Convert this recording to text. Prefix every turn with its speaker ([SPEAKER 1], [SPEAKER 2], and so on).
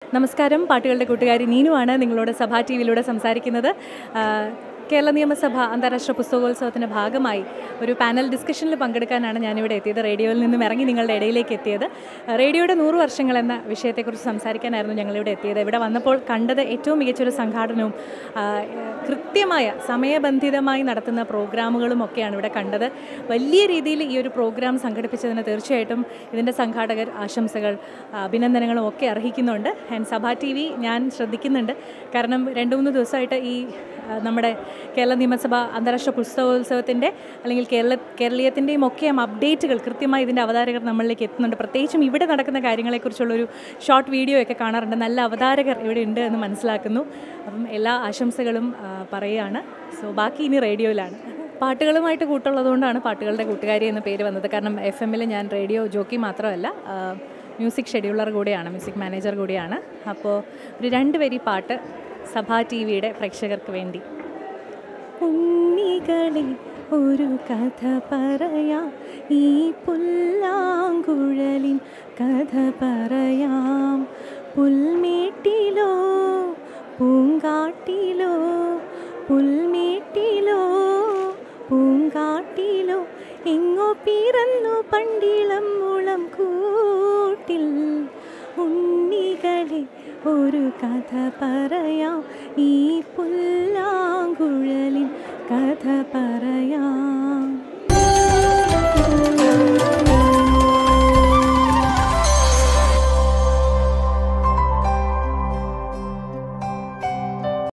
[SPEAKER 1] നമസ്കാരം പാട്ടുകളുടെ കൂട്ടുകാരി നീനുവാണ് നിങ്ങളോട് സഭാ ടി വിയിലൂടെ സംസാരിക്കുന്നത് ആ, കേരള നിയമസഭ അന്താരാഷ്ട്ര പുസ്തകോത്സവത്തിൻ്റെ ഭാഗമായി ഒരു പാനൽ ഡിസ്കഷനിൽ പങ്കെടുക്കാനാണ് ഞാനിവിടെ എത്തിയത് റേഡിയോയിൽ നിന്നും ഇറങ്ങി നിങ്ങളുടെ ഇടയിലേക്ക് എത്തിയത് ആ, റേഡിയോയുടെ നൂറ് വർഷങ്ങൾ എന്ന വിഷയത്തെക്കുറിച്ച് സംസാരിക്കാനായിരുന്നു ഞങ്ങളിവിടെ എത്തിയത് ഇവിടെ വന്നപ്പോൾ കണ്ടത് ഏറ്റവും മികച്ചൊരു സംഘാടനവും ആ, കൃത്യമായ സമയബന്ധിതമായി നടത്തുന്ന പ്രോഗ്രാമുകളും ഒക്കെയാണ് ഇവിടെ കണ്ടത് വലിയ രീതിയിൽ ഈ ഒരു പ്രോഗ്രാം സംഘടിപ്പിച്ചതിന് തീർച്ചയായിട്ടും ഇതിൻ്റെ സംഘാടകർ ആശംസകൾ അഭിനന്ദനങ്ങളും ഒക്കെ അർഹിക്കുന്നുണ്ട് ആൻഡ് സഭ ടി വി ഞാൻ ശ്രദ്ധിക്കുന്നുണ്ട് കാരണം രണ്ട് മൂന്ന് ദിവസമായിട്ട് ഈ ആ, നമ്മുടെ കേരള നിയമസഭ അന്താരാഷ്ട്ര പുസ്തകോത്സവത്തിൻ്റെ അല്ലെങ്കിൽ കേരള കേരളീയത്തിൻ്റെയും ഒക്കെയും അപ്ഡേറ്റുകൾ കൃത്യമായി ഇതിൻ്റെ അവതാരകർ നമ്മളിലേക്ക് എത്തുന്നുണ്ട് പ്രത്യേകിച്ചും ഇവിടെ നടക്കുന്ന കാര്യങ്ങളെക്കുറിച്ചുള്ളൊരു ഷോർട്ട് വീഡിയോ ഒക്കെ കാണാറുണ്ട് നല്ല അവതാരകർ ഇവിടെ ഉണ്ട് എന്ന് മനസ്സിലാക്കുന്നു അപ്പം എല്ലാ ആശംസകളും ആ, പറയുകയാണ് സോ ബാക്കി ഇനി റേഡിയോയിലാണ് പാട്ടുകളുമായിട്ട് കൂട്ടുള്ളതുകൊണ്ടാണ് പാട്ടുകളുടെ കൂട്ടുകാരി എന്ന പേര് വന്നത് കാരണം എഫ് എമ്മിൽ ഞാൻ റേഡിയോ ജോക്കി മാത്രമല്ല ആ, മ്യൂസിക് ഷെഡ്യൂളർ കൂടിയാണ് മ്യൂസിക് മാനേജർ കൂടിയാണ് അപ്പോൾ ഒരു രണ്ട് വരി പാട്ട് സഭാ ടി വിയുടെ പ്രേക്ഷകർക്ക് വേണ്ടി ഉണ്ണികളെ ഒരു കഥ പറയാം ഈ പുല്ലാങ്കുഴലിൻ കഥ പറയാം പുൽമേട്ടിലോ പൂങ്കാട്ടിലോ പുൽമേട്ടിലോ പൂങ്കാട്ടിലോ എങ്ങോ പിറന്നു പണ്ടിളം മുളം കൂട്ടിൽ ഉണ്ണികളെ ഒരു കഥ പറയാം ഈ പുല്ലാങ്കുഴലിൻ കഥ പറയാം